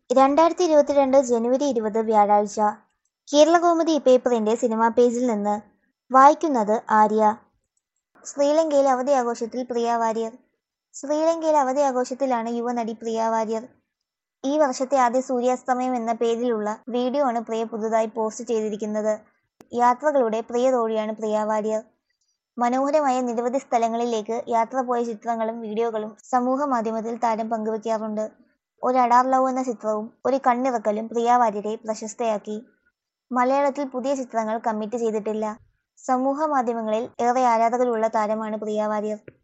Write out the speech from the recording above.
രണ്ടായിരത്തി ഇരുപത്തിരണ്ട് ജനുവരി ഇരുപത് വ്യാഴാഴ്ച കേരളകൗമുദി പേപ്പറിന്റെ സിനിമാ പേജിൽ നിന്ന് വായിക്കുന്നത് ആര്യ ശ്രീലങ്കയിൽ അവധി ആഘോഷത്തിൽ പ്രിയ വാര്യർ ശ്രീലങ്കയിൽ അവധി ആഘോഷത്തിലാണ് യുവനടി പ്രിയ വാര്യർ ഈ വർഷത്തെ ആദ്യ സൂര്യാസ്തമയം എന്ന പേരിലുള്ള വീഡിയോ ആണ് പ്രിയ പുതുതായി പോസ്റ്റ് ചെയ്തിരിക്കുന്നത് യാത്രകളുടെ പ്രിയ തോഴിയാണ് പ്രിയ വാര്യർ മനോഹരമായ നിരവധി സ്ഥലങ്ങളിലേക്ക് യാത്ര പോയ ചിത്രങ്ങളും വീഡിയോകളും സമൂഹ മാധ്യമത്തിൽ താരം പങ്കുവെക്കാറുണ്ട് ഒരു അഡാർ ലവ് എന്ന ചിത്രവും ഒരു കണ്ണിറക്കലും പ്രിയ വാര്യരെ പ്രശസ്തയാക്കി മലയാളത്തിൽ പുതിയ ചിത്രങ്ങൾ കമ്മിറ്റ് ചെയ്തിട്ടില്ല സമൂഹ മാധ്യമങ്ങളിൽ ഏറെ ആരാധകരുള്ള താരമാണ് പ്രിയ വാര്യർ